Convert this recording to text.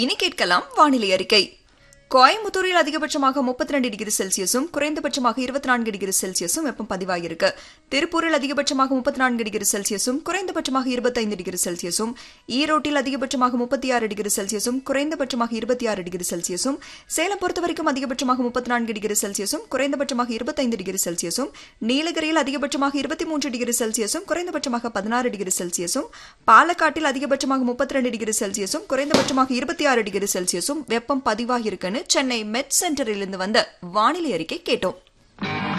இனி கேட்கலாம் வானிலை அறிக்கை கோயம்புத்தூரில் அதிகபட்சமாக முப்பத்தி ரெண்டு டிகிரி செல்சியஸும் குறைந்தபட்சமாக இருபத்தி நான்கு டிகிரி செல்சியஸும் வெப்பம் பதிவாகியிருக்கு திருப்பூரில் அதிகபட்சமாக முப்பத்தி நான்கு டிகிரி செல்சியஸும் குறைந்தபட்சமாக இருபத்தைந்து டிகிரி செல்சியஸும் ஈரோட்டில் அதிகபட்சமாக முப்பத்தி ஆறு டிகிரி செல்சியஸும் குறைந்தபட்சமாக இருபத்தி ஆறு டிகிரி செல்சியஸும் சேலம் பொறுத்தவரைக்கும் அதிகபட்சமாக முப்பத்தி நான்கு டிகிரி செல்சியஸும் குறைந்தபட்சமாக இருபத்தைந்து டிகிரி செல்சியஸும் நீலகிரியில் அதிகபட்சமாக இருபத்தி மூன்று டிகிரி செல்சியஸும் குறைந்தபட்சமாக பதினாறு டிகிரி செல்சியஸும் பாலக்காட்டில் அதிகபட்சமாக முப்பத்தி ரெண்டு டிகிரி செல்சியஸும் குறைந்தபட்சமாக இருபத்தி ஆறு டிகிரி செல்சியஸும் வெப்பம் பதிவாகியிருக்குன்னு சென்னை மெட் சென்டரிலிருந்து வந்த வானிலை அறிக்கை கேட்டோம்